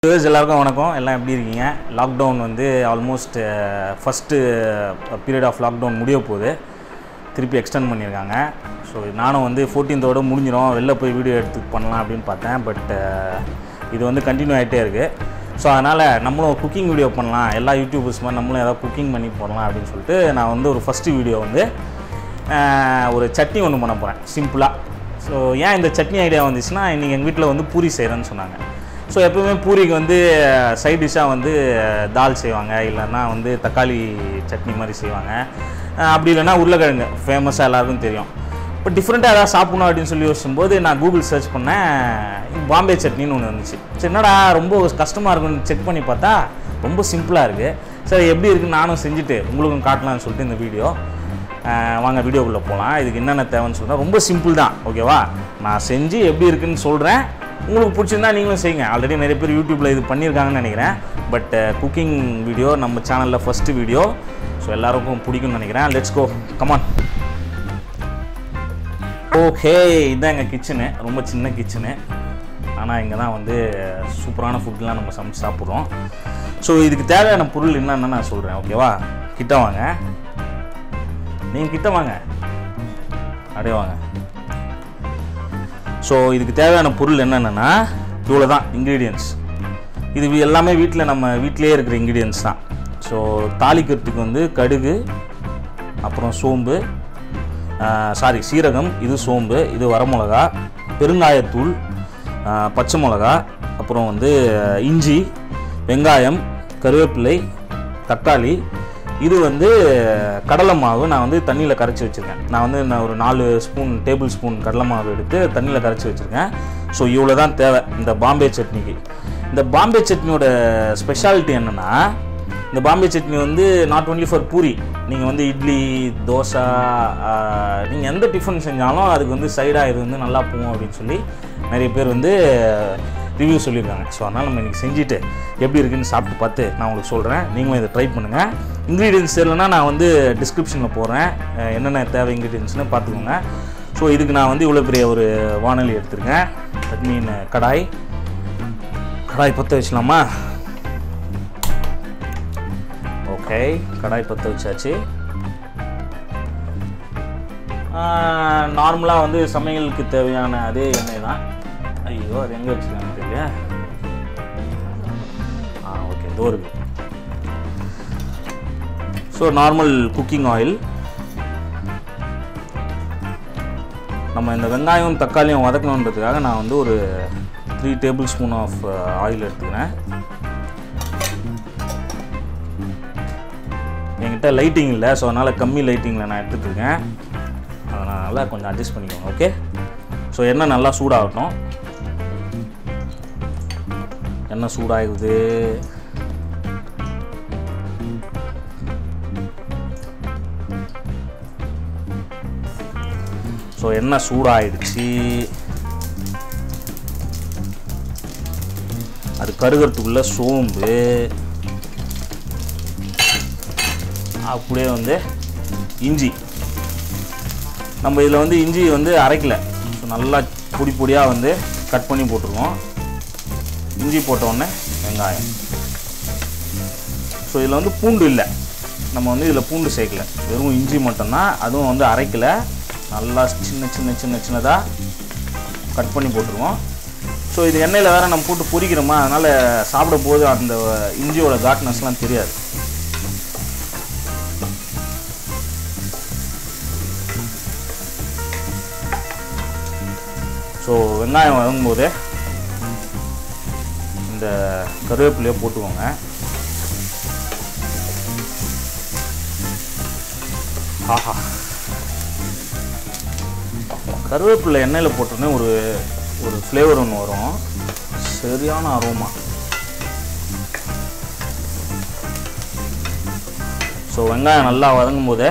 YouTubers எல்லாருக்கும் வணக்கம் எல்லாம் எப்படி இருக்கீங்க லாக்டவுன் வந்து almost first period of lockdown முடிய போகுது திருப்பி எக்ஸ்டெண்ட் பண்ணியிருக்காங்க ஸோ நானும் வந்து ஃபோர்டீன்த்தோட முடிஞ்சிடும் வெளில போய் வீடியோ எடுத்து பண்ணலாம் அப்படின்னு பார்த்தேன் பட் இது வந்து கண்டினியூ ஆகிட்டே இருக்குது ஸோ அதனால் நம்மளும் குக்கிங் வீடியோ பண்ணலாம் எல்லா யூடியூபர்ஸ் மாதிரி நம்மளும் ஏதாவது குக்கிங் பண்ணி போடலாம் அப்படின்னு சொல்லிட்டு நான் வந்து ஒரு ஃபஸ்ட்டு வீடியோ வந்து ஆஹ், ஒரு சட்னி ஒன்று பண்ண போகிறேன் சிம்பிளாக ஸோ ஏன் இந்த சட்னி ஐடியா வந்துச்சுன்னா இன்றைக்கி எங்கள் வீட்டில் வந்து பூரி செய்கிறேன்னு சொன்னாங்க ஸோ எப்பவுமே பூரிக்கு வந்து சைட் டிஷ்ஷாக வந்து தால் செய்வாங்க இல்லைன்னா வந்து தக்காளி சட்னி மாதிரி செய்வாங்க அஹ் அப்படி இல்லைன்னா உருளைக்கிழங்கு ஃபேமஸாக எல்லாருக்கும் தெரியும் இப்போ டிஃப்ரெண்ட்டாக ஏதாவது சாப்பிடணும் அப்படின்னு சொல்லி யோசிக்கும்போது நான் கூகுள் சர்ச் பண்ணேன் பாம்பே சட்னின்னு ஒன்று வந்துச்சு சரி என்னடா ரொம்ப கஷ்டமாக இருக்குன்னு செக் பண்ணி பார்த்தா ரொம்ப சிம்பிளாக இருக்குது சரி எப்படி இருக்குன்னு நானும் செஞ்சுட்டு உங்களுக்கும் காட்டலாம்னு சொல்லிட்டு இந்த வீடியோ அஹ் வாங்க வீடியோக்குள்ளே போகலாம் இதுக்கு என்னென்ன தேவைன்னு சொல்கிறேன் ரொம்ப சிம்பிள் தான் ஓகேவா நான் செஞ்சு எப்படி இருக்குன்னு சொல்கிறேன் உங்களுக்கு பிடிச்சிருந்தா நீங்களும் செய்யுங்க ஆல்ரெடி நிறைய பேர் யூடியூப்பில் இது பண்ணியிருக்காங்கன்னு நினைக்கிறேன் பட் குக்கிங் வீடியோ நம்ம சேனலில் ஃபஸ்ட்டு வீடியோ ஸோ எல்லாருக்கும் பிடிக்கும்னு நினைக்கிறேன் லெட்ஸ் கோ கமான் ஓகே இதுதான் எங்கள் கிச்சனு ரொம்ப சின்ன கிச்சனு ஆனால் இங்கே தான் வந்து சூப்பரான ஃபுட்லாம் நம்ம சமைச்சு சாப்பிட்றோம் ஸோ இதுக்கு தேவையான பொருள் என்னன்னு நான் சொல்கிறேன் ஓகேவா கிட்ட வாங்க நீங்கள் கிட்ட வாங்க அப்படியே வாங்க ஸோ இதுக்கு தேவையான பொருள் என்னென்னா இவ்வளோ தான் இன்க்ரீடியன்ஸ் இது வி- எல்லாமே வீட்டில் நம்ம வீட்டிலேயே இருக்கிற இன்க்ரீடியன்ஸ் தான் ஸோ தாளிக்கிறதுக்கு வந்து கடுகு அப்புறம் சோம்பு சாரி சீரகம் இது சோம்பு இது வரமிளகா பெருங்காயத்தூள் ஆ, பச்சை மிளகா அப்புறம் வந்து இஞ்சி வெங்காயம் கருவேப்பிலை தக்காளி இது வந்து கடலை மாவு நான் வந்து தண்ணியில் கரைச்சி வச்சுருக்கேன் நான் வந்து நான் ஒரு நாலு ஸ்பூன் டேபிள் ஸ்பூன் கடலை மாவு எடுத்து தண்ணியில் கரைச்சி வச்சுருக்கேன் ஸோ இவ்வளோ தான் தேவை இந்த பாம்பே சட்னிக்கு இந்த பாம்பே சட்னியோட ஸ்பெஷாலிட்டி என்னென்னா இந்த பாம்பே சட்னி வந்து நாட் ஒன்லி ஃபார் பூரி நீங்கள் வந்து இட்லி தோசை நீங்கள் எந்த டிஃபன் செஞ்சாலும் அதுக்கு வந்து சைடாக இது வந்து நல்லா போகும் அப்படின்னு சொல்லி நிறைய பேர் வந்து ரிவ்யூ சொல்லியிருக்காங்க ஸோ அதனால் நம்ம இன்றைக்கி செஞ்சுட்டு எப்படி இருக்குன்னு சாப்பிட்டு பார்த்து நான் உங்களுக்கு சொல்கிறேன் நீங்களும் இதை ட்ரை பண்ணுங்கள் இன்க்ரீடியன்ஸ் தெரியலனா நான் வந்து டிஸ்கிரிப்ஷனில் போடுறேன் அஹ் என்னென்ன தேவை இன்க்ரீடியன்ஸ்னு பார்த்துக்கோங்க ஸோ இதுக்கு நான் வந்து இவ்வளோ பெரிய ஒரு வானொலி எடுத்திருக்கேன் தட் மீன் கடாய் கடாய் பற்ற வச்சலாமா ஓகே கடாய் பற்ற வச்சாச்சு நார்மலாக வந்து சமையலுக்கு தேவையான அதே எண்ணெய் தான் ஐயோ அது எங்கே வச்சுருக்காங்க தெரியல ஆ ஓகே இதோ இருக்கு ஸோ நார்மல் குக்கிங் ஆயில் நம்ம இந்த வெங்காயம் தக்காளியும் வதக்கணுன்றதுக்காக நான் வந்து ஒரு three tablespoon of oil எடுத்துக்கிறேன் என்கிட்ட லைட்டிங் இல்லை ஸோ அதனால் கம்மி லைட்டிங்கில் நான் எடுத்துகிட்டு இருக்கேன் அதனால் கொஞ்சம் அட்ஜஸ்ட் பண்ணிக்கோங்க ஓகே ஸோ எண்ணெய் நல்லா சூடாகட்டும் எண்ணெய் சூடாகுது ஸோ எண்ணெய் சூடாயிடுச்சு அது கருகிறதுக்குள்ள சோம்பு அப்படியே வந்து இஞ்சி நம்ம இதில் வந்து இஞ்சி வந்து அரைக்கல ஸோ நல்லா பொடி பொடியாக வந்து கட் பண்ணி போட்டுருவோம் இஞ்சி போட்ட உடனே வெங்காயம் ஸோ இதில் வந்து பூண்டு இல்லை நம்ம வந்து இதில் பூண்டு சேர்க்கல வெறும் இஞ்சி மட்டும்தான் அதுவும் வந்து அரைக்கல நல்லா சின்ன சின்ன சின்ன சின்னதாக கட் பண்ணி போட்டுருவோம் ஸோ இது எண்ணெயில் வேறு நம்ம போட்டு பொரிக்கிறோமா அதனால் சாப்பிடும் போது அந்த இஞ்சியோட காட்னஸ்லாம் தெரியாது ஸோ வெங்காயம் வதங்கும்போது இந்த கருவேப்பிலையை போட்டுக்கோங்க ஆஹா கருவேப்பிலை எண்ணெயில் போட்டோன்னே ஒரு ஒரு ஃப்ளேவர் ஒன்று வரும் சரியான அரோமா ஸோ வெங்காயம் நல்லா வதங்கும் போதே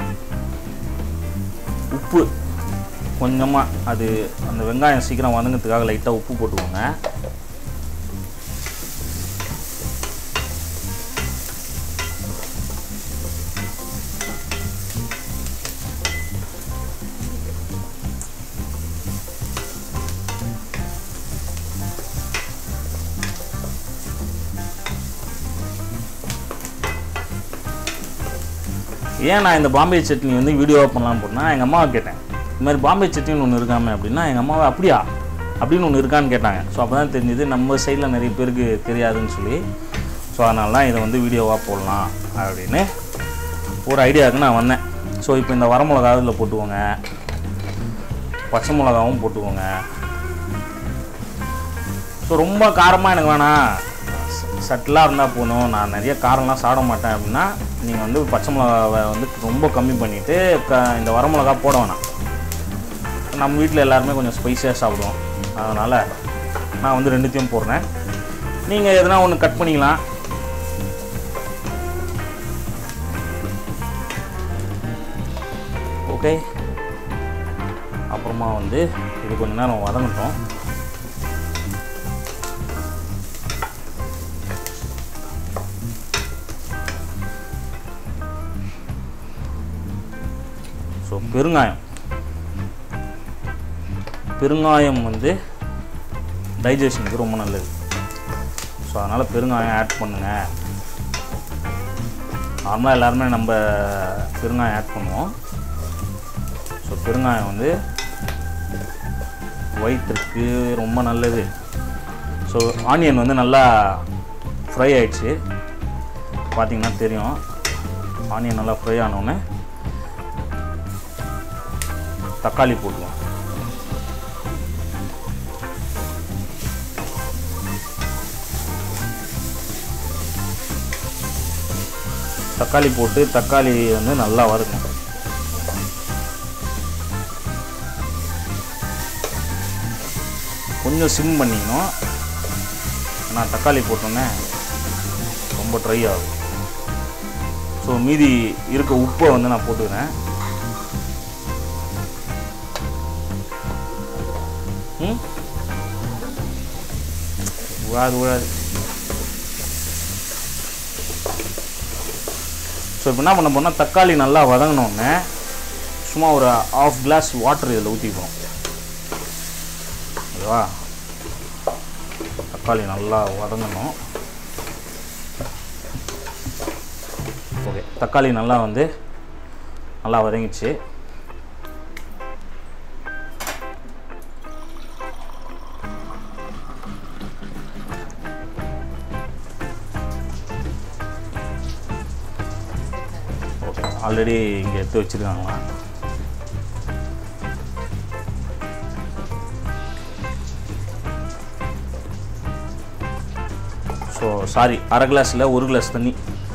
உப்பு கொஞ்சமாக அது அந்த வெங்காயம் சீக்கிரம் வதங்கிறதுக்காக லைட்டாக உப்பு போட்டுக்கோங்க ஏன் நான் இந்த பாம்பே சட்னி வந்து வீடியோவாக பண்ணலாம்னு போனால் எங்கள் அம்மாவை கேட்டேன் இந்த மாதிரி பாம்பே சட்னின்னு ஒன்று இருக்காமே அப்படின்னா எங்கள் அம்மாவை அப்படியா அப்படின்னு ஒன்று இருக்கான்னு கேட்டாங்க ஸோ அப்போ தான் தெரிஞ்சுது நம்ம சைடில் நிறைய பேருக்கு தெரியாதுன்னு சொல்லி ஸோ அதனால தான் இதை வந்து வீடியோவாக போடலாம் அப்படின்னு ஒரு ஐடியாவுக்கு நான் வந்தேன் ஸோ இப்போ இந்த வரமிளகா இதில் போட்டுக்கோங்க பச்சை மிளகாவும் போட்டுக்கோங்க ஸோ ரொம்ப காரமாக எனக்கு வேணாம் சட்டிலாக இருந்தால் போதும் நான் நிறைய காரம்லாம் சாப்பிட மாட்டேன் அப்படின்னா நீங்கள் வந்து பச்சை மிளகாவை வந்து ரொம்ப கம்மி பண்ணிவிட்டு க இந்த வரமிளகா போட வேணாம் நம்ம வீட்டில் எல்லாருமே கொஞ்சம் ஸ்பைஸியாக சாப்பிடுவோம் அதனால் நான் வந்து ரெண்டுத்தையும் போடுறேன் நீங்கள் எதனா ஒன்று கட் பண்ணிக்கலாம் ஓகே அப்புறமா வந்து இது கொஞ்ச நேரம் வதங்கட்டும் ஸோ பெருங்காயம் பெருங்காயம் வந்து டைஜஷனுக்கு ரொம்ப நல்லது ஸோ அதனால் பெருங்காயம் ஆட் பண்ணுங்கள் நார்மலாக எல்லாருமே நம்ம பெருங்காயம் ஆட் பண்ணுவோம் ஸோ பெருங்காயம் வந்து வயிற்றுக்கு ரொம்ப நல்லது ஸோ ஆனியன் வந்து நல்லா ஃப்ரை ஆயிடுச்சு பார்த்தீங்கன்னா தெரியும் ஆனியன் நல்லா ஃப்ரை ஆனோடனே தக்காளி போட்டுருவோம் தக்காளி போட்டு தக்காளி வந்து நல்லா வறுக்கணும் கொஞ்சம் சிம் பண்ணிக்கணும் நான் தக்காளி போட்டோன்னே ரொம்ப ட்ரை ஆகும் ஸோ மீதி இருக்க உப்பை வந்து நான் போட்டுக்கிறேன் ம் விழாது விழாது ஸோ இப்போ என்ன பண்ண போனால் தக்காளி நல்லா வதங்கினோடனே சும்மா ஒரு ஆஃப் கிளாஸ் வாட்டர் இதில் ஊற்றிப்போம் ஓகேவா தக்காளி நல்லா வதங்கணும் ஓகே தக்காளி நல்லா வந்து நல்லா வதங்கிச்சு ஓகே ஆல்ரெடி இங்கே எடுத்து வச்சுருக்காங்களா ஸோ சாரி அரை கிளாஸில் ஒரு கிளாஸ் தண்ணி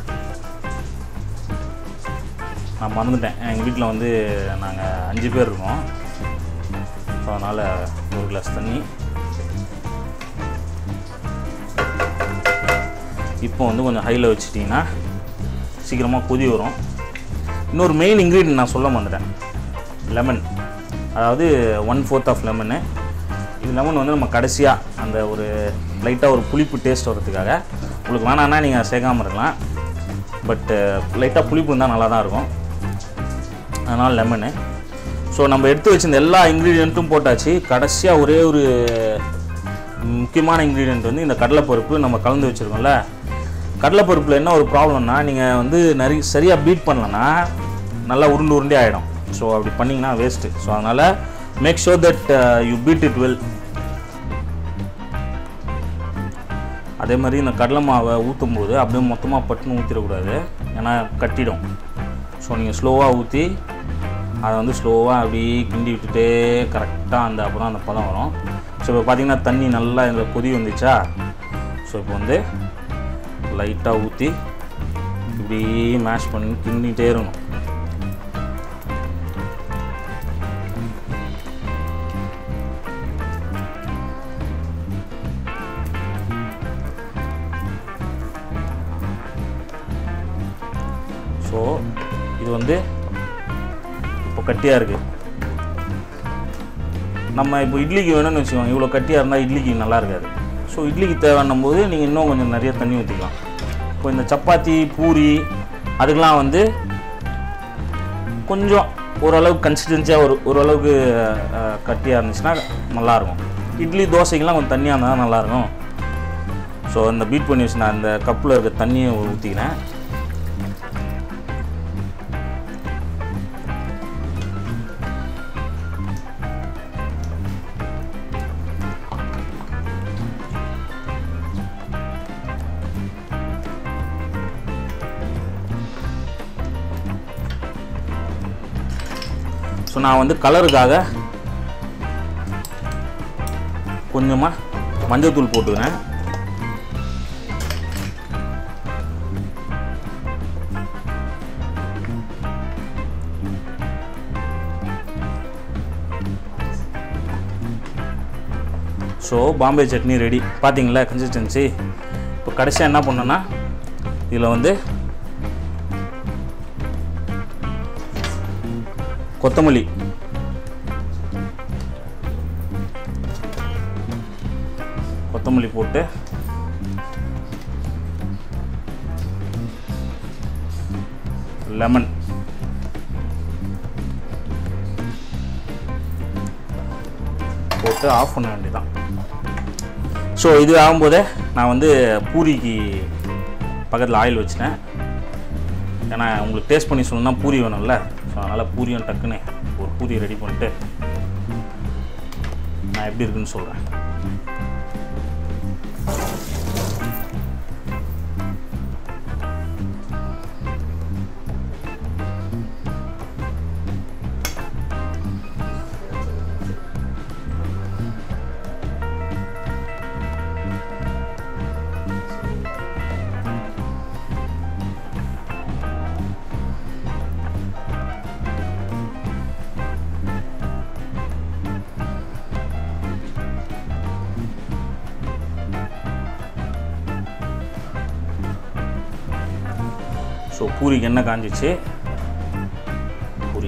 நான் மறந்துட்டேன் எங்கள் வீட்டில் வந்து நாங்கள் அஞ்சு பேர் இருக்கோம் ஸோ அதனால் ஒரு கிளாஸ் தண்ணி இப்போ வந்து கொஞ்சம் ஹையில் வச்சிட்டிங்கன்னா சீக்கிரமாக கொதி வரும் இன்னொரு மெயின் இன்க்ரீடியன்ட் நான் சொல்ல மறந்துட்டேன் லெமன் அதாவது ஒன் ஃபோர்த் ஆஃப் லெமனு இது லெமன் வந்து நம்ம கடைசியாக அந்த ஒரு லைட்டாக ஒரு புளிப்பு டேஸ்ட் வரதுக்காக உங்களுக்கு வேணான்னா நீங்கள் சேர்க்காம இருக்கலாம் பட்டு லைட்டாக புளிப்பு இருந்தால் நல்லா தான் இருக்கும் அதனால் லெமனு ஸோ நம்ம எடுத்து வச்சிருந்த எல்லா இன்க்ரீடியண்ட்டும் போட்டாச்சு கடைசியாக ஒரே ஒரு முக்கியமான இன்க்ரீடியண்ட் வந்து இந்த கடலைப்பருப்பு நம்ம கலந்து வச்சுருக்கோம்ல கடலைப்பருப்பில் என்ன ஒரு ப்ராப்ளம்னா நீங்கள் வந்து நிறைய சரியாக பீட் பண்ணலன்னா நல்லா உருண்டு உருண்டே ஆகிடும் ஸோ அப்படி பண்ணிங்கன்னா வேஸ்ட்டு ஸோ அதனால் make sure that you beat it well அதே மாதிரி இந்த கடலை மாவை ஊற்றும் போது அப்படியே மொத்தமாக பட்டுன்னு ஊற்றிடக்கூடாது ஏன்னா கட்டிடும் ஸோ நீங்கள் ஸ்லோவாக ஊற்றி அதை வந்து ஸ்லோவாக அப்படியே கிண்டி விட்டுட்டே கரெக்டாக அந்த அப்புறம் அந்த பதம் வரும் ஸோ இப்போ பார்த்தீங்கன்னா தண்ணி நல்லா இந்த கொதி வந்துச்சா ஸோ இப்போ வந்து லைட்டாக ஊற்றி இப்படி மேஷ் பண்ணி கிண்டிகிட்டே இருக்கணும் ஸோ இது வந்து இப்போ கட்டியாக இருக்குது நம்ம இப்போ இட்லிக்கு வேணும்னு வச்சுக்கோங்க இவ்வளோ கட்டியாக இருந்தால் இட்லிக்கு நல்லா இருக்காது ஸோ இட்லிக்கு தேவைன்னும் போது நீங்கள் இன்னும் கொஞ்சம் நிறைய தண்ணி ஊற்றிக்கலாம் இப்போ இந்த சப்பாத்தி பூரி அதுக்கெலாம் வந்து கொஞ்சம் ஓரளவுக்கு கன்சிஸ்டன்சியாக ஒரு ஓரளவுக்கு அஹ், கட்டியாக இருந்துச்சுன்னா நல்லாயிருக்கும் இட்லி தோசைக்கெலாம் கொஞ்சம் தண்ணியாக இருந்தால் தான் நல்லாயிருக்கும் ஸோ இந்த பீட் பண்ணி வச்சு நான் இந்த கப்பில் இருக்க தண்ணியை ஊற்றிக்கிறேன் ஸோ நான் வந்து கலருக்காக கொஞ்சமாக மஞ்சள்தூள் போட்டுக்கிறேன் ஸோ பாம்பே சட்னி ரெடி பார்த்தீங்களா கன்சிஸ்டன்சி இப்போ கடைசியாக என்ன பண்ணேன்னா இதில் வந்து கொத்தமல்லி கொத்தமல்லி போட்டு லெமன் போட்டு ஆஃப் பண்ண வேண்டியதான் ஸோ இது ஆகும்போதே நான் வந்து பூரிக்கு பக்கத்தில் ஆயில் வச்சிட்டேன் ஏன்னா உங்களுக்கு டேஸ்ட் பண்ணி சொல்லணும்னா பூரி வேணும்ல ஸோ அதனால் பூரியும் டக்குன்னு ஒரு பூரி ரெடி பண்ணிட்டு நான் எப்படி இருக்குன்னு சொல்கிறேன் ஸோ பூரிக்கு எண்ணெய் காஞ்சிச்சு பூரி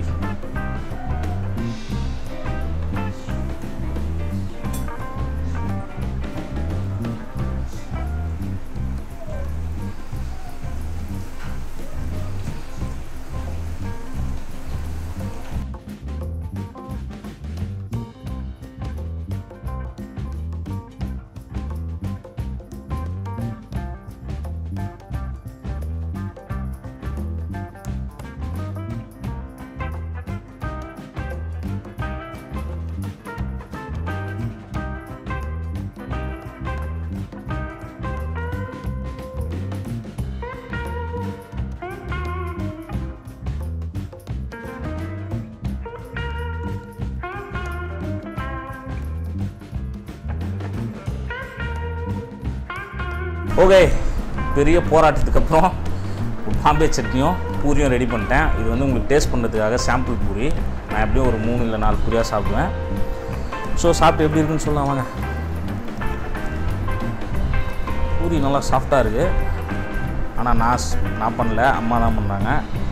ஓகே பெரிய போராட்டத்துக்கு அப்புறம் ஒரு பாம்பே சட்னியும் பூரியும் ரெடி பண்ணிட்டேன் இது வந்து உங்களுக்கு டேஸ்ட் பண்ணுறதுக்காக சாம்பிள் பூரி நான் எப்படியும் ஒரு மூணு இல்லை நாலு பூரியாக சாப்பிடுவேன் ஸோ சாப்பிட்டு எப்படி இருக்குன்னு சொல்லலாம் வாங்க பூரி நல்லா சாஃப்டாக இருக்குது ஆனால் நான் ஸ்- நான் பண்ணல அம்மா தான் பண்ணாங்க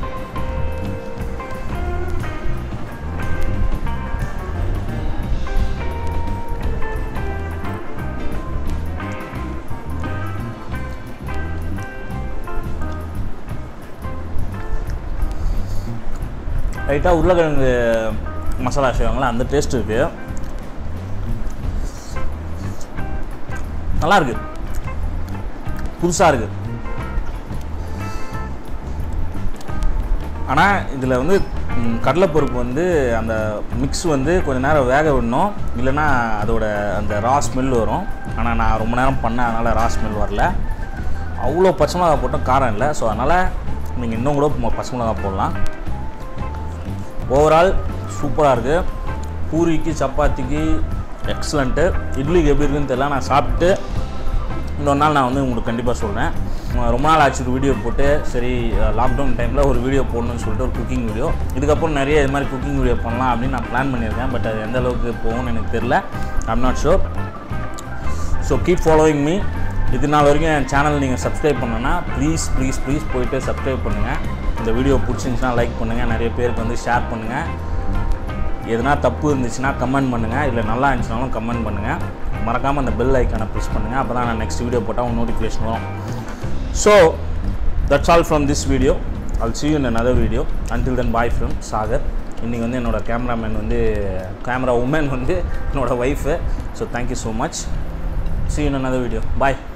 லைட்டாக உருளைக்கிழங்கு மசாலா செய்வாங்களா அந்த டேஸ்ட் இருக்குது நல்லா இருக்கு புதுசாக இருக்கு ஆனால் இதில் வந்து ம், கடலைப்பருப்பு வந்து அந்த மிக்ஸ் வந்து கொஞ்ச நேரம் வேக விடணும் இல்லைன்னா அதோட அந்த ரா ஸ்மெல் வரும் ஆனால் நான் ரொம்ப நேரம் பண்ணேன் அதனால் ரா ஸ்மெல் வரல அவ்வளோ பச்சை மிளகா போட்டும் காரம் இல்லை ஸோ அதனால் நீங்கள் இன்னும் கூட ம- பச்சை மிளகா போடலாம் ஓவரால் சூப்பராக இருக்குது பூரிக்கு சப்பாத்திக்கு எக்ஸலண்ட்டு இட்லிக்கு எப்படி இருக்குன்னு தெரியல நான் சாப்பிட்டு இன்னொரு நாள் நான் வந்து உங்களுக்கு கண்டிப்பாக சொல்கிறேன் ரொம்ப நாள் ஆச்சு ஒரு வீடியோ போட்டு சரி லாக்டவுன் டைமில் ஒரு வீடியோ போடணும்னு சொல்லிட்டு ஒரு குக்கிங் வீடியோ இதுக்கப்புறம் நிறைய இது மாதிரி குக்கிங் வீடியோ பண்ணலாம் அப்படின்னு நான் பிளான் பண்ணியிருக்கேன் பட் அது எந்த அளவுக்கு போகும்னு எனக்கு தெரில I'm not sure so keep following me இது நாள் வரைக்கும் என் சேனல் நீங்கள் சப்ஸ்கிரைப் பண்ணனா ப்ளீஸ் ப்ளீஸ் ப்ளீஸ் போயிட்டு சப்ஸ்கிரைப் பண்ணுங்கள் இந்த வீடியோ பிடிச்சிருந்துச்சுன்னா லைக் பண்ணுங்கள் நிறைய பேருக்கு வந்து ஷேர் பண்ணுங்கள் எதனா தப்பு இருந்துச்சுன்னா கமெண்ட் பண்ணுங்கள் இல்லை நல்லா இருந்துச்சுனாலும் கமெண்ட் பண்ணுங்கள் மறக்காமல் அந்த பெல் ஐக்கானை ப்ரெஸ் பண்ணுங்கள் அப்போ தான் நான் நெக்ஸ்ட் வீடியோ போட்டால் உங்கள் நோட்டிஃபிகேஷன் வரும் so that's all from this video I'll see you in another video until then bye from Sagar இன்றைக்கி வந்து என்னோட கேமராமேன் வந்து கேமரா உமன் வந்து என்னோட wife so thank you so much see you in another video bye